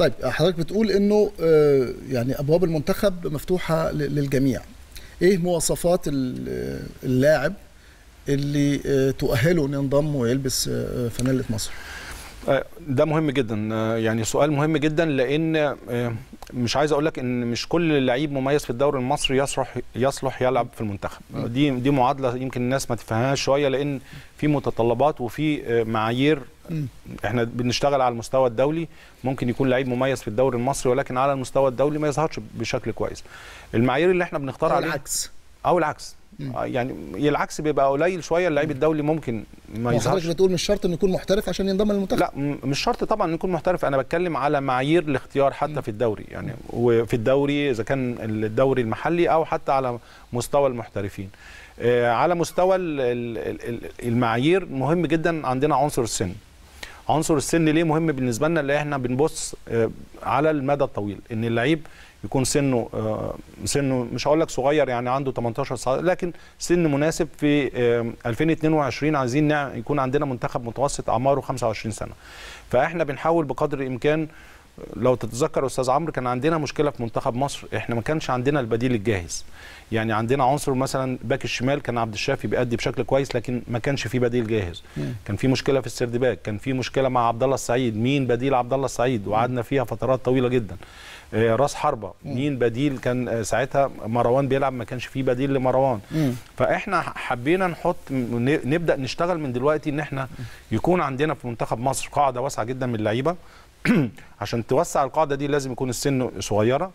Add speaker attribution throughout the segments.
Speaker 1: طيب حضرتك بتقول انه آه، يعني ابواب المنتخب مفتوحه ل- للجميع ايه مواصفات ال- اللاعب اللي آه، تؤهله انه ينضم ويلبس آه، فانيله مصر
Speaker 2: آه، ده مهم جدا آه، يعني سؤال مهم جدا لان آه، مش عايز اقول لك ان مش كل لعيب مميز في الدوري المصري يصلح يصلح يلعب في المنتخب دي دي معادله يمكن الناس ما تفهمهاش شويه لان في متطلبات وفي آه، معايير
Speaker 1: مم.
Speaker 2: احنا بنشتغل على المستوى الدولي ممكن يكون لعيب مميز في الدوري المصري ولكن على المستوى الدولي ما يظهرش بشكل كويس المعايير اللي احنا بنختار
Speaker 1: أو
Speaker 2: عليها
Speaker 1: العكس
Speaker 2: او العكس
Speaker 1: مم.
Speaker 2: آه، يعني العكس بيبقى قليل شويه اللعيب الدولي ممكن ما
Speaker 1: وحضرتك
Speaker 2: يظهرش
Speaker 1: بتقول مش شرط انه يكون محترف عشان ينضم للمنتخب
Speaker 2: لا م- مش شرط طبعا إنه يكون محترف انا بتكلم على معايير الاختيار حتى في الدوري يعني وفي الدوري اذا كان الدوري المحلي او حتى على مستوى المحترفين آه، على مستوى ال- ال- ال- المعايير مهم جدا عندنا عنصر السن عنصر السن ليه مهم بالنسبه لنا اللي احنا بنبص آه، على المدى الطويل ان اللعيب يكون سنه آه، سنه مش هقول لك صغير يعني عنده 18 سنه لكن سن مناسب في آه، 2022 عايزين نع- يكون عندنا منتخب متوسط اعماره 25 سنه فاحنا بنحاول بقدر الامكان لو تتذكر استاذ عمرو كان عندنا مشكله في منتخب مصر احنا ما كانش عندنا البديل الجاهز يعني عندنا عنصر مثلا باك الشمال كان عبد الشافي بيأدي بشكل كويس لكن ما كانش فيه بديل جاهز
Speaker 1: مم.
Speaker 2: كان في مشكله في السرد باك كان في مشكله مع عبد الله السعيد مين بديل عبد الله السعيد وقعدنا فيها فترات طويله جدا آه، راس حربه مين بديل كان آه، ساعتها مروان بيلعب ما كانش فيه بديل لمروان
Speaker 1: مم.
Speaker 2: فاحنا حبينا نحط ن- نبدا نشتغل من دلوقتي ان احنا يكون عندنا في منتخب مصر قاعده واسعه جدا من اللعيبه عشان توسع القاعده دي لازم يكون السن صغيره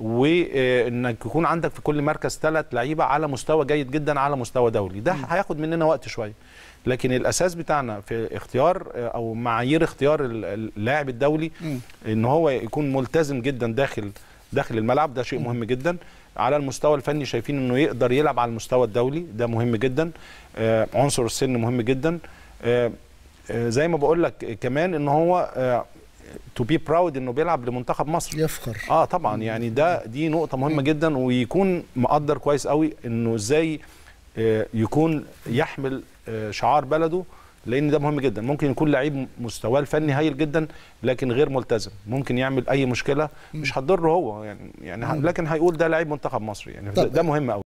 Speaker 2: وانك يكون عندك في كل مركز ثلاث لعيبه على مستوى جيد جدا على مستوى دولي ده هياخد مننا وقت شويه لكن الاساس بتاعنا في اختيار آه، او معايير اختيار ال- اللاعب الدولي
Speaker 1: مم.
Speaker 2: ان هو يكون ملتزم جدا داخل داخل الملعب ده شيء مهم جدا على المستوى الفني شايفين انه يقدر يلعب على المستوى الدولي ده مهم جدا آه عنصر السن مهم جدا آه آه زي ما بقول لك كمان ان هو تو بي براود انه بيلعب لمنتخب مصر
Speaker 1: يفخر
Speaker 2: اه طبعا يعني ده دي نقطه مهمه جدا ويكون مقدر كويس قوي انه ازاي آه، يكون يحمل آه، شعار بلده لان ده مهم جدا ممكن يكون لعيب مستواه الفني هايل جدا لكن غير ملتزم ممكن يعمل اي مشكله مش هتضره هو يعني يعني ه- لكن هيقول ده لعيب منتخب مصر يعني ده,
Speaker 1: طب-
Speaker 2: ده مهم قوي